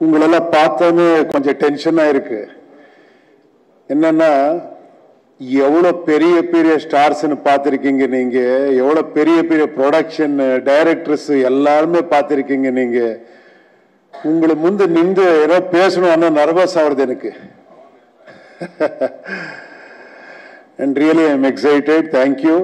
உங்களெல்லாம் பார்த்தோன்னு கொஞ்சம் டென்ஷனா இருக்கு என்னன்னா எவ்வளவு பெரிய பெரிய ஸ்டார்ஸ்னு பார்த்துருக்கீங்க நீங்க எவ்வளவு பெரிய பெரிய ப்ரொடக்ஷன் டைரக்டர்ஸ் எல்லாருமே பார்த்துருக்கீங்க நீங்க உங்களை முந்து நின்று ஏதோ பேசணும் ஆனால் நர்வஸ் ஆகுறது எனக்கு and really I'm excited thank you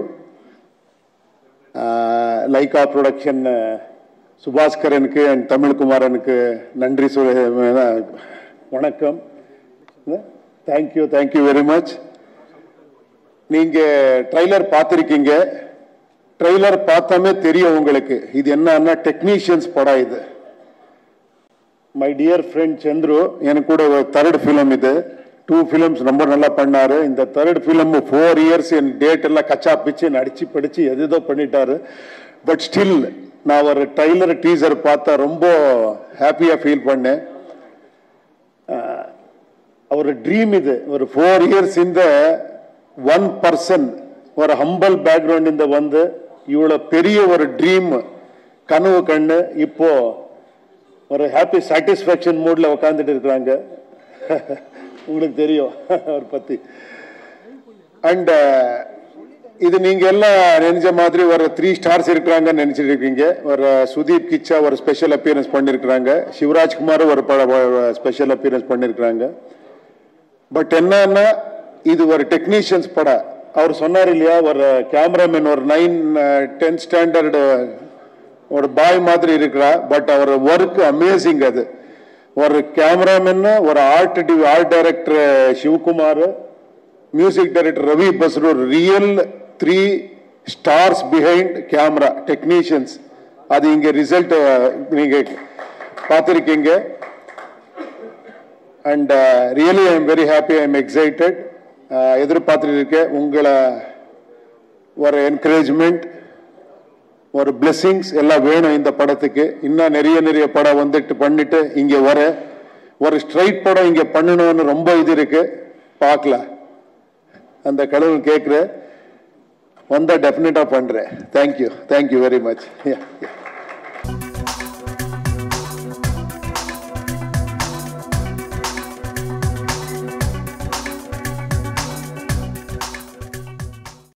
Lyca production சுபாஸ்கரனுக்கு அண்ட் தமிழ்குமாரனுக்கு நன்றி சொல்ல வணக்கம் தேங்க்யூ தேங்க்யூ வெரி மச் நீங்க ட்ரைலர் பார்த்துருக்கீங்க ட்ரைலர் பார்த்தாமே தெரியும் உங்களுக்கு இது என்னன்னா டெக்னீஷியன்ஸ் படம் இது மை டியர் ஃப்ரெண்ட் சந்துரு எனக்கு கூட தேர்ட் ஃபிலிம் இது டூ ஃபிலிம்ஸ் ரொம்ப நல்லா பண்ணாரு இந்த தேர்ட் ஃபிலிம் ஃபோர் இயர்ஸ் என் டேட் எல்லாம் கச்சா பிச்சு நடிச்சு படிச்சு எதுதோ பண்ணிட்டாரு பட் ஸ்டில் நான் ஒரு ட்ரைலர் டீசர் பார்த்தா ரொம்ப ஹாப்பியா ஃபீல் பண்ணேன் அவர் ட்ரீம் இது ஒரு ஃபோர் இயர்ஸ் இந்த ஒன் பர்சன் ஒரு ஹம்பல் பேக்ரவுண்ட் இந்த வந்து இவ்வளவு பெரிய ஒரு ட்ரீம் கனவு கண்ணு இப்போ ஒரு ஹாப்பி சாட்டிஸ்ஃபேக்ஷன் மூட்ல உட்காந்துட்டு இருக்கிறாங்க உங்களுக்கு தெரியும் அவர் பத்தி அண்ட் இது நீங்க எல்லாம் நினைச்ச மாதிரி ஒரு த்ரீ ஸ்டார்ஸ் இருக்கிறாங்கன்னு நினைச்சிட்டு இருக்கீங்க ஒரு சுதீப் கிச்சா ஒரு ஸ்பெஷல் அப்பியரன்ஸ் பண்ணிருக்கிறாங்க சிவராஜ்குமார் ஒரு ஸ்பெஷல் அப்பியரன்ஸ் பண்ணிருக்கிறாங்க பட் என்னன்னா இது ஒரு டெக்னீஷியன்ஸ் படம் அவர் சொன்னார் இல்லையா ஒரு கேமராமேன் ஒரு நைன் டென்த் ஸ்டாண்டர்டு ஒரு பாய் மாதிரி இருக்கிறா பட் அவர் ஒர்க் அமேசிங் அது ஒரு கேமராமேன் ஒரு art art director Sivakumar music director Ravi Basrur real three stars behind camera technicians அது இங்க ரிசல்ட் நீங்க பார்த்துருக்கீங்க and really I am very happy I am excited எதிர்பார்த்துட்டு இருக்கேன் உங்களை ஒரு என்கரேஜ்மெண்ட் ஒரு பிளெஸிங்ஸ் எல்லாம் வேணும் இந்த படத்துக்கு இன்னும் நிறைய நிறைய படம் வந்துட்டு பண்ணிட்டு இங்க வர ஒரு ஸ்ட்ரைட் படம் இங்க பண்ணணும்னு ரொம்ப இது இருக்கு பார்க்கலாம் அந்த கடவுள் கேட்குற வந்தா டெஃபினட்டா பண்றேன் தேங்க்யூ தேங்க்யூ வெரி மச்